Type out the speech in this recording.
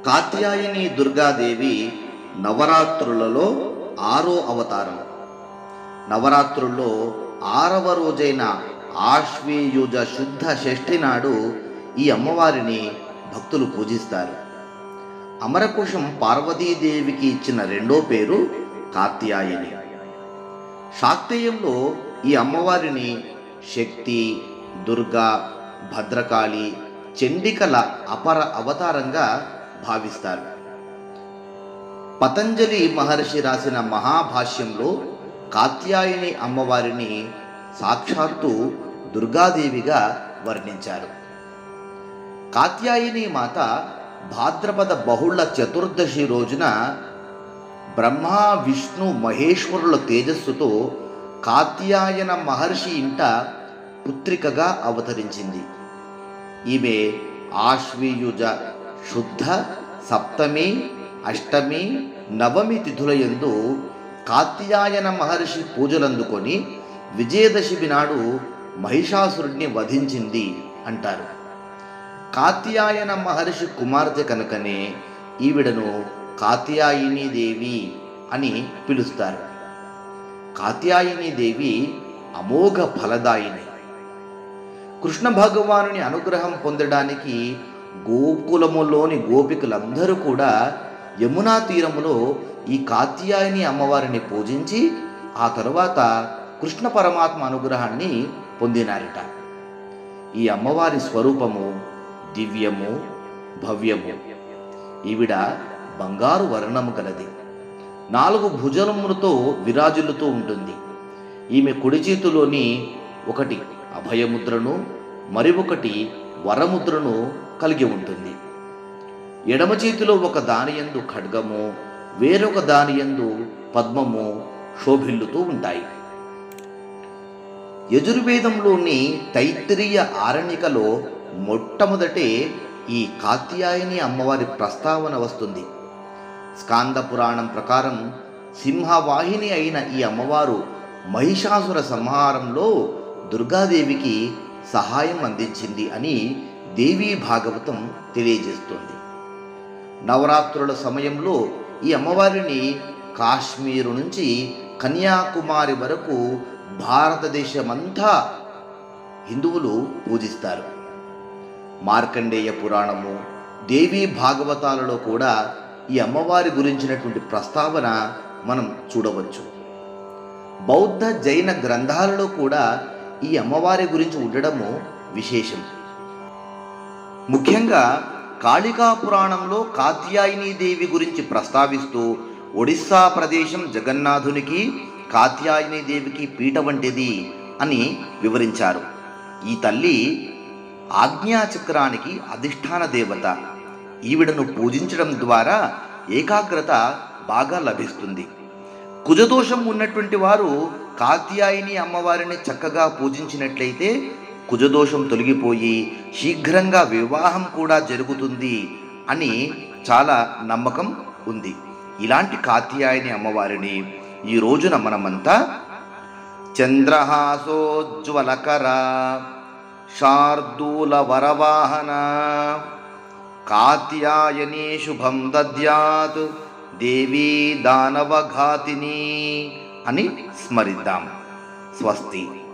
కాత్యాయని దుర్గాదేవి నవరాత్రులలో ఆరో అవతారం నవరాత్రుల్లో ఆరవ రోజైన ఆశ్వీయుజ శుద్ధ షష్ఠి నాడు ఈ అమ్మవారిని భక్తులు పూజిస్తారు అమరకోశం పార్వతీదేవికి ఇచ్చిన రెండో పేరు కాత్యాయని శాక్తేయంలో ఈ అమ్మవారిని శక్తి దుర్గా భద్రకాళి చండికల అపర అవతారంగా భావిస్తారు పతంజలి మహర్షి రాసిన మహాభాష్యంలో కాత్యాయని అమ్మవారిని సాక్షాత్తు దుర్గాదేవిగా వర్ణించారు కాత్యాయని మాత భాద్రపద బహుళ చతుర్దశి రోజున బ్రహ్మ విష్ణు మహేశ్వరుల తేజస్సుతో కాత్యాయన మహర్షి ఇంట పుత్రికగా అవతరించింది ఈమె ఆశ్వీయుజ శుద్ధ సప్తమి అష్టమి నవమి తిథులయందు కాత్యాయన మహర్షి పూజలందుకొని విజయదశమి నాడు మహిషాసురుడిని వధించింది అంటారు కాత్యాయన మహర్షి కుమార్తె కనుకనే ఈవిడను కాత్యాయిని దేవి అని పిలుస్తారు కాత్యాయిని దేవి అమోఘ ఫలదాయిని కృష్ణ భగవానుని అనుగ్రహం పొందడానికి గోకులములోని గోపికలందరూ కూడా యమునా తీరములో ఈ కాత్యాయని అమ్మవారిని పూజించి ఆ తరువాత కృష్ణ పరమాత్మ అనుగ్రహాన్ని పొందినారట ఈ అమ్మవారి స్వరూపము దివ్యము భవ్యము ఈవిడ బంగారు వర్ణము కలది నాలుగు భుజలములతో విరాజులుతూ ఉంటుంది ఈమె కుడి చేతిలోని ఒకటి అభయముద్రను మరి ఒకటి వరముద్రను కలిగి ఉంటుంది ఎడమ చేతిలో ఒక దానియందు ఖడ్గము వేరొక దానియందు పద్మము శోభిల్లుతూ ఉంటాయి యజుర్వేదంలోని తైత్తిరీయ ఆరణ్యకలో మొట్టమొదటే ఈ కాత్యాయని అమ్మవారి ప్రస్తావన వస్తుంది స్కాంద పురాణం ప్రకారం సింహవాహిని అయిన ఈ అమ్మవారు మహిషాసుర సంహారంలో దుర్గాదేవికి సహాయం అందించింది అని దేవీ భాగవతం తెలియజేస్తుంది నవరాత్రుల సమయంలో ఈ అమ్మవారిని కాశ్మీరు నుంచి కన్యాకుమారి వరకు భారతదేశమంతా హిందువులు పూజిస్తారు మార్కండేయ పురాణము దేవీ భాగవతాలలో కూడా ఈ అమ్మవారి గురించినటువంటి ప్రస్తావన మనం చూడవచ్చు బౌద్ధ జైన గ్రంథాలలో కూడా ఈ అమ్మవారి గురించి ఉండడము విశేషం ముఖ్యంగా కాళికా పురాణంలో కాత్యాయని దేవి గురించి ప్రస్తావిస్తూ ఒడిస్సా ప్రదేశం జగన్నాథునికి కాత్యాయని దేవికి పీట వంటిది అని వివరించారు ఈ తల్లి ఆజ్ఞాచక్రానికి అధిష్టాన దేవత ఈవిడను పూజించడం ద్వారా ఏకాగ్రత బాగా లభిస్తుంది కుజదోషం ఉన్నటువంటి వారు కాత్యాయిని అమ్మవారిని చక్కగా పూజించినట్లయితే కుజదోషం తొలగిపోయి శీఘ్రంగా వివాహం కూడా జరుగుతుంది అని చాలా నమ్మకం ఉంది ఇలాంటి కాత్యాయని అమ్మవారిని ఈ రోజున మనమంతా చంద్రహాసోజ్వలకర శార్దూల వరవాహన కాత్యాయని శుభం దద్యాత్ దేవీ దానవఘాతిని అని స్మరిద్దాం స్వస్తి